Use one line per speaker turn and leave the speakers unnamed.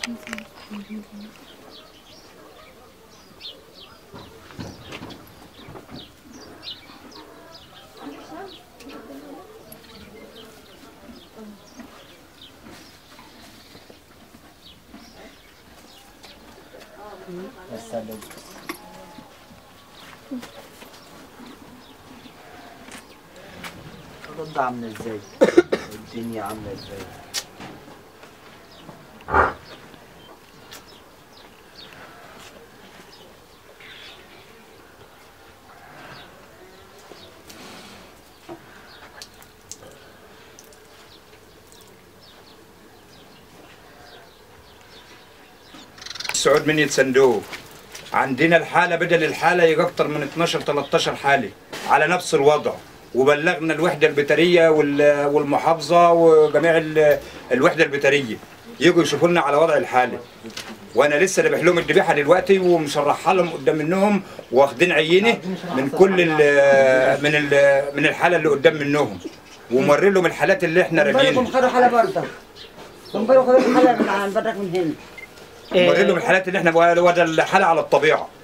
الأوضة عاملة ازاي؟ الدنيا عاملة ازاي؟
السعود من صندوق عندنا الحالة بدل الحالة يجي أكتر من 12 13 حالة على نفس الوضع وبلغنا الوحدة البترية وال- والمحافظة وجميع ال- الوحدة البترية يجوا يشوفوا لنا على وضع الحالة وانا لسه ذابح لهم الذبيحه دلوقتي ومشرحها لهم قدام منهم واخدين عينه من كل ال من ال من الحاله اللي قدام منهم وموري لهم الحالات اللي احنا
بالكم
راجعينها
خدوا حالة برضه بالكم خدوا حالة من عن برك من هنا
موري لهم الحالات اللي احنا وده الحاله على الطبيعه